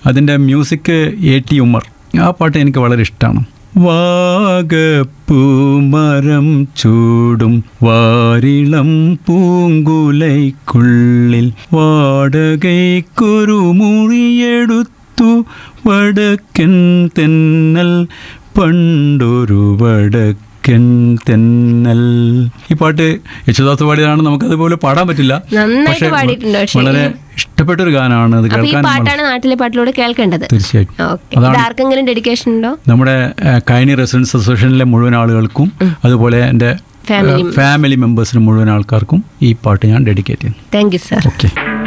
അതിൻ്റെ music A T Ummer ആ പാട്ട് എനിക്ക് വളരെ ഇഷ്ടമാണ് വാഗപ്പൂമരം ചൂടും വാരിളം പൂങ്കുലൈക്കുള്ളിൽ വാടകയ്ക്കൊരു മുറിയെടുത്തു വടക്കൻ തെന്നൽ പണ്ടൊരു വടക്കൻ തെന്നൽ ഈ പാട്ട് യേശുദാസ് പാടിയതാണ് നമുക്കതുപോലെ പാടാൻ പറ്റില്ല നന്നായിട്ട് പക്ഷേ പാടിയിട്ടുണ്ട് പക്ഷേ വളരെ ഇഷ്ടപ്പെട്ട ഒരു ഗാനമാണ് അത് അപ്പൊ ഈ കേൾക്കാൻ പാട്ടാണ് നാട്ടിലെ പാട്ടിലൂടെ കേൾക്കേണ്ടത് തീർച്ചയായിട്ടും ഓക്കെ ഇത് ആർക്കെങ്കിലും ഡെഡിക്കേഷൻ ഉണ്ടോ നമ്മുടെ ഏഹ്, കൈനി റെസിഡൻസ് അസോസിയേഷനിലെ മുഴുവൻ ആളുകൾക്കും അതുപോലെ എൻ്റെ Family ഫാമിലി മെമ്പേഴ്സിന് മുഴുവൻ ആൾക്കാർക്കും ഈ പാട്ട് ഞാൻ ഡെഡിക്കേറ്റ് ചെയ്യുന്നു താങ്ക് യു സർ ഓക്കെ